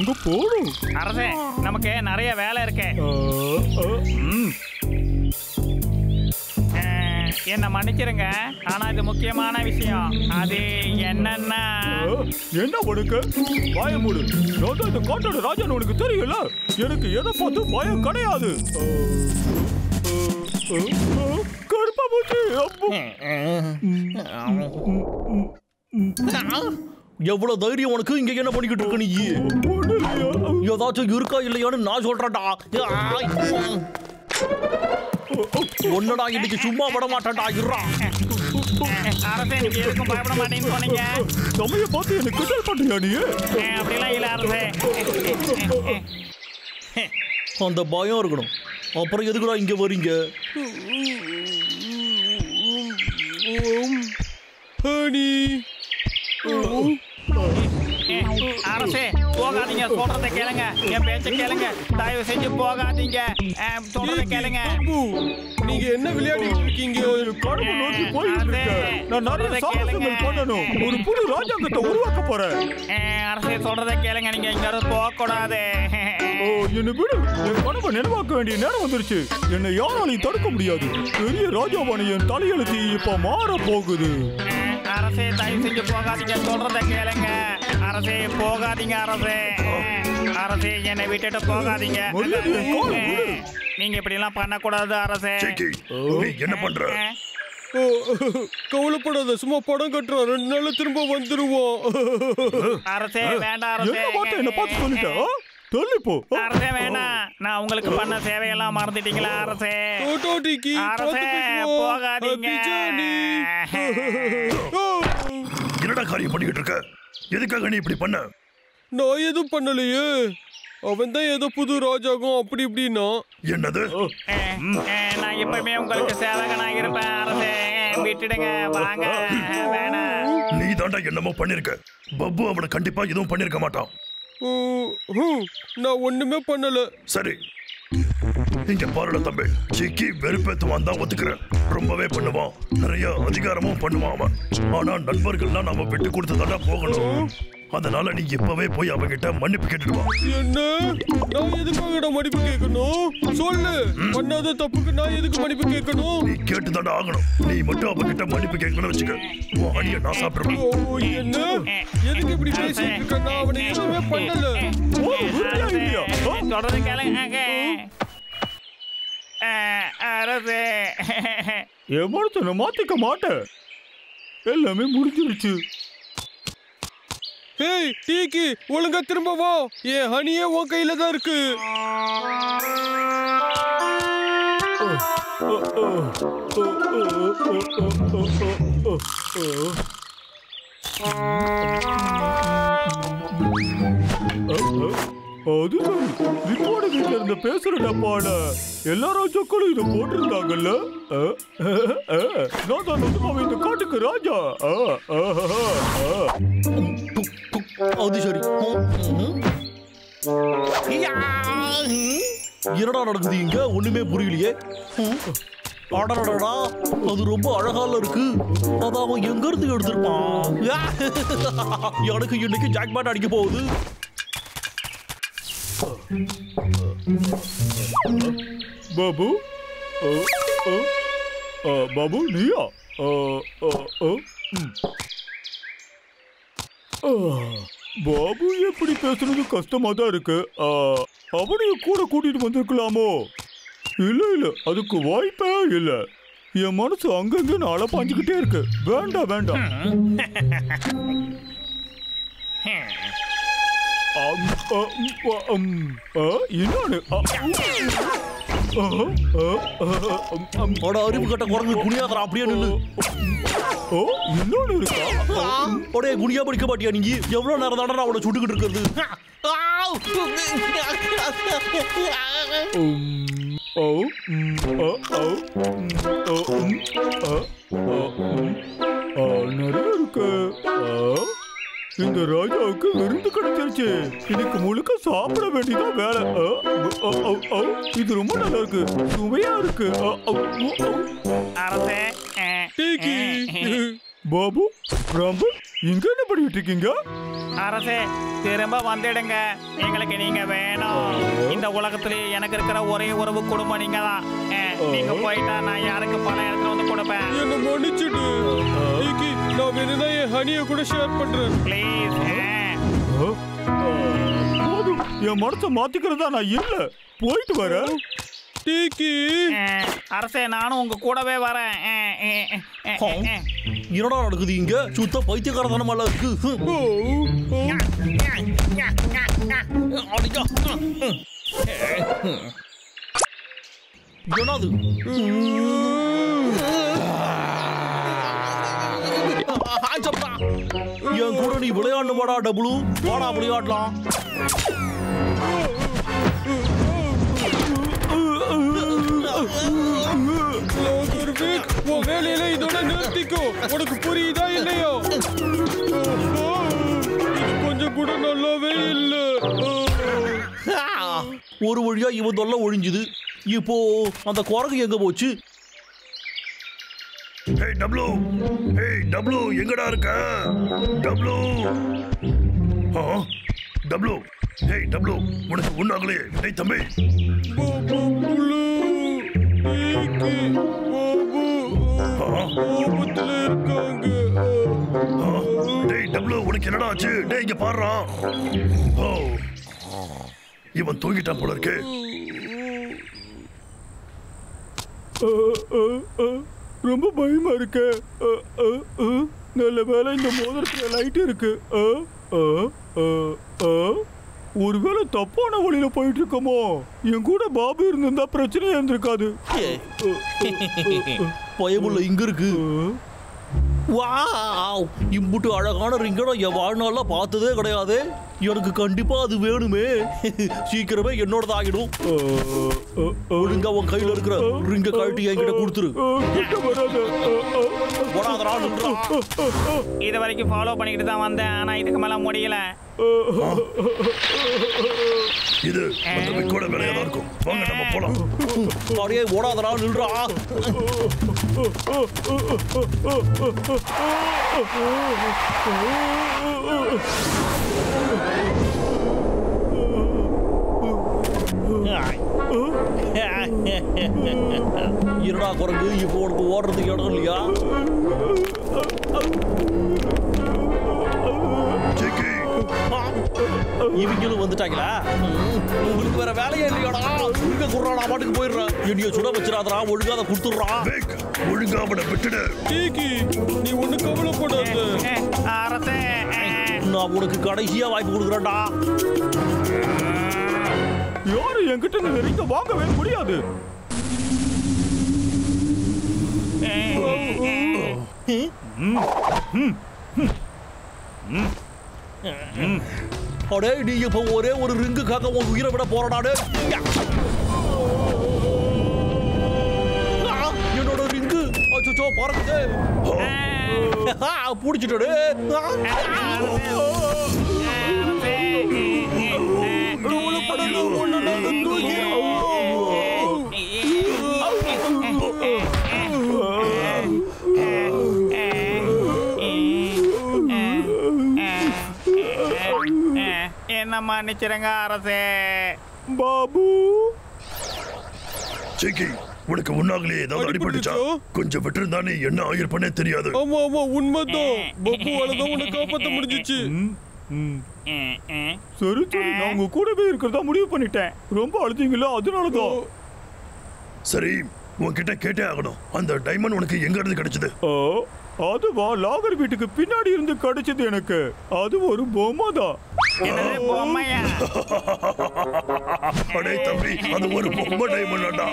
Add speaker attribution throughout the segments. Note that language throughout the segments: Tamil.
Speaker 1: அங்க போகணும்
Speaker 2: அரசே நமக்கு நிறைய வேலை இருக்கு
Speaker 1: ஆ, ஆ, ம்.
Speaker 2: அஹ், என்னை மன்னிச்சிருங்க ஆனா இது முக்கியமான விஷயம் அது என்னன்னா
Speaker 1: ஆ, என்ன உனக்கு வாய மூடு நான் தான் இந்த காட்டோட ராஜான்னு உனக்கு தெரியல எனக்கு எதை பார்த்து பயம் கிடையாது ஆ, ஆ, ஆ, ஆ, கருப்பா பூச்சி அப்போ.
Speaker 3: எவ்வளவு தைரியம் உனக்கு இங்க என்ன பண்ணிக்கிட்டு இருக்க நீ
Speaker 1: ஒண்ணும் இல்லையா?
Speaker 3: ஏதாச்சும் இருக்கா இல்லையான்னு நான் சொல்றேன்டா ஆய். ஒன்னடா இன்னைக்கு சும்மா விட மாட்டேன்டா இருறா
Speaker 2: அரசே நீங்க எதுக்கும் பயப்பட மாட்டேன்னு சொன்னீங்க
Speaker 1: சமய பார்த்து எனக்கு கிண்டல் பண்ணியா நீ
Speaker 2: அஹ், அப்படிலாம் இல்ல அரசே
Speaker 3: அந்த பயம் இருக்கணும் அப்புறம் எதுக்குடா இங்க வரீங்க
Speaker 4: ஹனி
Speaker 2: அஹ், அரசே போகாதீங்க சொல்றத கேளுங்க என் பேச்ச கேளுங்க தயவு செஞ்சு போகாதீங்க அஹ், சொல்றத கேளுங்க
Speaker 4: பாபு நீங்க என்ன விளையாடிட்டு இருக்கீங்க
Speaker 1: கடவுள் நோக்கி போயிட்டு இருக்கேன் நான் நிறைய சாகசங்கள் பண்ணணும் ஒரு புது ராஜாங்கத்தை உருவாக்க போறேன்
Speaker 2: அஹ், அரசே சொல்றத கேளுங்க நீங்க இங்க இருந்து போக கூடாது
Speaker 1: ஓ என்ன விடு என் கனவை நினைவாக்க வேண்டிய நேரம் வந்துருச்சு என்னை யாராலையும் தடுக்க முடியாது பெரிய ராஜாவான என் தலையெழுத்து இப்ப மாற போகுது
Speaker 2: அஹ், அரசே தயவு செஞ்சு போகாதீங்க சொல்றத கேளுங்க அரசே போகாதீங்க அரசே அஹ், அரசே என்னை விட்டுட்டு போகாதீங்க
Speaker 1: மரியாதையை கால் விடு.
Speaker 2: அஹ், நீங்க இப்படி எல்லாம் பண்ணக்கூடாது அரசே
Speaker 5: ஜெக்கி நீ என்ன பண்ற
Speaker 2: அஹ்,
Speaker 4: ஓ, கவலைப்படாத சும்மா படம் கட்டுறோம் ரெண்டு நாள்ல திரும்ப வந்துருவோம்
Speaker 2: அரசே வேண்டாம் அரசே
Speaker 1: என்ன வார்த்தை என்ன பார்த்து சொல்லிட்ட ஆ? தள்ளி போ ஆ.
Speaker 2: அரசே வேணாம் நான் உங்களுக்கு பண்ண சேவையெல்லாம் மறந்துட்டீங்களா அரசே
Speaker 4: டோட்டோ டிக்கி
Speaker 2: அரசே போகாதீங்க
Speaker 5: என்னடா காரியம் பண்ணிக்கிட்டு இருக்க எதுக்காக நீ இப்படி பண்ண
Speaker 4: நான் எதுவும் பண்ணலையே அவன் தான் ஏதோ புது ராஜாகம் அப்படி இப்படின்னா
Speaker 5: என்னது
Speaker 2: அஹ், அஹ், நான் எப்பவுமே உங்களுக்கு சேவகனா இருப்பேன் அரசே விட்டுடுங்க வாங்க வேணாம்
Speaker 5: நீ தாண்டா என்னமோ பண்ணிருக்க பப்பு அவனை கண்டிப்பா எதுவும் பண்ணிருக்க மாட்டான்
Speaker 4: ஹம், ஹம், நான் ஒண்ணுமே பண்ணல
Speaker 5: சரி இங்க பாருடா தம்பி சிக்கி வெறுப்பேத்துவான் தான் ஒத்துக்கிறேன் ரொம்பவே பண்ணுவான் நிறைய அதிகாரமும் பண்ணுவான் அவன் ஆனா நண்பர்கள்லாம் நாம விட்டு கொடுத்ததாண்டா போகணும் அதனால நீ இப்பவே போய் அவகிட்ட மன்னிப்பு கேட்டுட்டு வா
Speaker 4: என்ன நான் எதுக்காக மன்னிப்பு கேட்கணும் சொல்லு பண்ணாத தப்புக்கு நான் எதுக்கு மன்னிப்பு கேட்கணும்
Speaker 5: நீ கேட்டுதாண்டா ஆகணும் நீ மட்டும் அவகிட்ட மன்னிப்பு கேட்கணும்னு வச்சுக்க உன் அடியை நான் சாப்பிடுவேன்
Speaker 4: ஓ, என்ன எதுக்கு இப்படி பேசிட்டு இருக்க நான் அவனை எதுவுமே பண்ணல
Speaker 1: போதும், விடுறியா இல்லையா? ஆ?
Speaker 2: சொல்றது கேளுங்க அஹ், அரசே
Speaker 1: என் மனசை நான் மாத்திக்க மாட்டேன் எல்லாமே முடிஞ்சிருச்சு
Speaker 4: ஹேய் டீக்கி ஒழுங்கா திரும்ப வா என் ஹனியே உன் கையில தான் இருக்கு
Speaker 1: அது சரி ரிப்போர்ட் வீட்டுல இருந்த பேசுற டப்பாட எல்லா ராஜாக்களும் இதை போட்டிருந்தாங்கல்ல ஆ, ஆ, ஆ. நான் தான் நிஜமாவே இந்த காட்டுக்கு ராஜா ஆ, ஆ, ஆ, ஆ.
Speaker 3: அது சரி ம், ம். யா, ம். என்னடா நடக்குது இங்க ஒண்ணுமே புரியலையே ம். அடடடடா அது ரொம்ப அழகால இருக்கு அத அவன் எங்க இருந்து எடுத்திருப்பான் யா. எனக்கு இன்னைக்கு ஜாக்பாட் அடிக்க போகுது
Speaker 1: பாபு ஆ, ஆ. ஆ, பாபு நீயா ஆ, ஆ, ஆ, ம். ஆ, பாபு எப்படி பேசுறது கஷ்டமா தான் இருக்கு ஆ, அவனையும் கூட கூட்டிட்டு வந்திருக்கலாமோ இல்ல இல்ல அதுக்கு வாய்ப்பே இல்ல என் மனசு அங்கங்க நாள பாஞ்சுக்கிட்டே இருக்கு வேண்டாம் வேண்டாம் அம், அ, ம், அ, ம், அ, இன்னொன்னு அ, உம். அ, அ, அ, அம், அம்.
Speaker 3: அட அறிவு கட்ட குரங்கு குனியாதரா அப்படியே நில்லு
Speaker 1: ஓ இன்னொன்னு இருக்கா
Speaker 3: ஒடே குனியா படிக்க மாட்டியா நீ எவ்வளவு நேரம் தானே நான் அவனை சுட்டுக்கிட்டு இருக்கிறது
Speaker 1: உம், ஓ ம், அ, ஓ, ம், ஓ, ம், அ, அ, ம். ஆ, நிறைய இருக்கு ஆ, இந்த ராஜாவுக்கு விருந்து கிடைச்சிருச்சு இன்னைக்கு முழுக்க சாப்பிட வேண்டியதான் வேலை ஆ, அ, அ, அ, இது ரொம்ப நல்லா இருக்கு சுவையா இருக்கு ஆ, அ, உ, அ.
Speaker 2: அரசே அஹ்,
Speaker 4: டீக்கி
Speaker 2: அஹ்,
Speaker 1: பாபு ராம்பு இங்க என்ன பண்ணிட்டு இருக்கீங்க
Speaker 2: அரசே திரும்ப வந்துடுங்க எங்களுக்கு நீங்க வேணும் இந்த உலகத்திலே எனக்கு இருக்கிற ஒரே உறவு குடும்பம் நீங்க தான் நீங்க போயிட்டா நான் யாருக்கு பணம் எடுத்துட்டு வந்து கொடுப்பேன்
Speaker 4: என்ன மன்னிச்சிடு டிகி நான் வேணும்னா என் ஹனியை கூட ஷேர் பண்றேன்
Speaker 2: ப்ளீஸ்
Speaker 1: ஆ? ஆ, போதும் என் மனசை மாத்திக்கிறதா நான் இல்ல போயிட்டு வரேன்
Speaker 4: டிகி
Speaker 2: அரசே நானும் உங்க கூடவே வரேன் அஹ், அஹ், அஹ், அஹ், அஹ்.
Speaker 3: என்னடா நடக்குது இங்க சுத்த பைத்தியக்காரத்தனமால இருக்கு ஹம்.
Speaker 4: ஓ ஓ.
Speaker 3: அடிக்கா. என்னது ஹாய் சப்ரா என் கூட நீ விளையாண்டு வாடா டபுளு வாடா விளையாடலாம்
Speaker 4: லாகர்விக், உன் வேலையில இதோட நிறுத்திக்கோ உனக்கு புரியுதா இல்லையா ஓ, இது கொஞ்சம் கூட நல்லாவே இல்ல
Speaker 3: ஒரு வழியா இவன் தொல்லை ஒழிஞ்சுது இப்போ அந்த குரங்கு எங்க போச்சு
Speaker 5: ஏய் டப்ளு ஏய் டப்ளு எங்கடா இருக்க டப்ளு ஆ டப்ளு ஏய் டப்ளு உனக்கு ஒண்ணாகலே டேய் தம்பி
Speaker 4: பாபுலு, டிகி, பாபு,
Speaker 5: ஆ,
Speaker 4: கோபத்துல இருக்காங்க
Speaker 5: ஆ, டேய் டப்ளு உனக்கு என்னடா ஆச்சு டேய் இங்க பாருடா ஓ இவன் தூங்கிட்டான் போல இருக்கு
Speaker 1: ஆ, ஆ, ஆ, ரொம்ப பயமா இருக்கு ஆ, ஆ, ஆ. நல்ல வேளை இந்த மோதிரத்துல லைட் இருக்கு ஆ, ஆ, ஆ, ஆ. ஒருவேளை தப்பான வழியில போயிட்டு இருக்கோமோ என் கூட பாபு இருந்திருந்தா பிரச்சனையே இருந்திருக்காது
Speaker 3: பயமுள்ள இங்க இருக்கு
Speaker 1: ஆ.
Speaker 3: வாவ் இம்புட்டு அழகான ரிங்கை நான் என் வாழ்நாள்ல பார்த்ததே கிடையாது எனக்கு கண்டிப்பா அது வேணுமே சீக்கிரமே என்னோடது ஆகிடும்
Speaker 1: ஆ, ஆ, ஆ.
Speaker 3: ஒழுங்கா உன் கையில இருக்கிற ரிங்க கழட்டி என்கிட்ட கொடுத்துரு
Speaker 1: ஆ, கிட்ட வராத. ஆ, ஆ,
Speaker 3: போடாதடா, நில்றா.
Speaker 2: இது வரைக்கும் ஃபாலோ பண்ணிக்கிட்டு தான் வந்தேன் ஆனா இதுக்கு மேல முடியல
Speaker 5: இது அந்த விக்கோட வேலையா தான் இருக்கும் வாங்க நம்ம போலாம்
Speaker 3: அப்படியே ஓடாதடா நில்றா இருடா குரங்கு இப்போ உனக்கு ஓடுறதுக்கு இடம் இல்லையா
Speaker 5: ஜெகி
Speaker 3: இவங்களும் வந்துட்டாங்களா ம், உங்களுக்கு வேற வேலையே இல்லையாடா இங்க குடுறாடா பாட்டுக்கு போயிடுறேன் என்னைய சுட வச்சிடாதடா ஒழுங்கா அதை கொடுத்துட்றான்
Speaker 5: வேக் ஒழுங்கா அவனை விட்டுடு
Speaker 4: டிகி நீ ஒண்ணு கவலைப்படாத
Speaker 2: அஹ், அரசே அஹ்,
Speaker 3: நான் உனக்கு கடைசியா வாய்ப்பு கொடுக்குறேன்டா
Speaker 1: யாரும் என்கிட்ட இந்த ரிங்க வாங்கவே முடியாது
Speaker 3: அடே நீ இப்ப ஒரே ஒரு ரிங்குக்காக உன் உயிரை விட போறடாடே என்னோட ரிங்கு அச்சோ பறக்குது புடிச்சிட்டே
Speaker 2: என்ன மன்னிச்சிருங்க அரசே
Speaker 1: பாபு
Speaker 5: ஜெகி உனக்கு ஒண்ணாகலே ஏதாவது அடிபட்டுச்சா
Speaker 4: அடிபட்டுச்சா?
Speaker 5: கொஞ்சம் விட்டுருந்தா நீ என்ன ஆயிருப்பனே தெரியாது
Speaker 4: ஆமா ஆமா உண்மைதான் பப்புவால தான் உன்னை காப்பாத்த முடிஞ்சிச்சு
Speaker 1: ம், ம்.
Speaker 2: அஹ், அஹ்.
Speaker 1: சரி சரி நான் உங்க கூடவே இருக்கிறதா முடிவு பண்ணிட்டேன் ரொம்ப அழுத்தீங்களா அதனாலதான்
Speaker 5: சரி உன்கிட்ட கேட்டே ஆகணும் அந்த டைமண்ட் உனக்கு எங்க இருந்து கிடைச்சது
Speaker 1: ஆ, அதுவா லாகர் வீட்டுக்கு பின்னாடி இருந்து கிடைச்சது எனக்கு அது ஒரு பொம்மை தான்
Speaker 2: என்னது பொம்மையா
Speaker 5: அடே தம்பி அது ஒரு பொம்மை டைமண்டா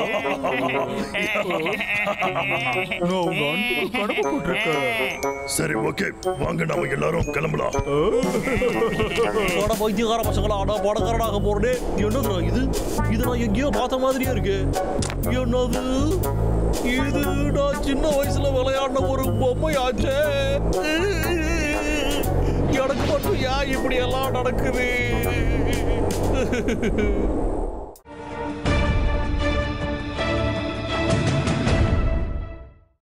Speaker 1: நான் உங்க அன்புக்கு கடமை போட்டிருக்கேன்
Speaker 5: சரி ஓகே வாங்க நாம எல்லாரும் கிளம்பலாம்
Speaker 3: போட பைத்தியக்கார பசங்களா ஆனா படக்காரனாக போறனே என்னதுடா இது இது நான் எங்கேயோ பார்த்த மாதிரியே இருக்கு என்னது இது நான் சின்ன வயசுல விளையாடின ஒரு பொம்மை ஆச்சே எனக்கு மட்டும் ஏன் இப்படி எல்லாம் நடக்குது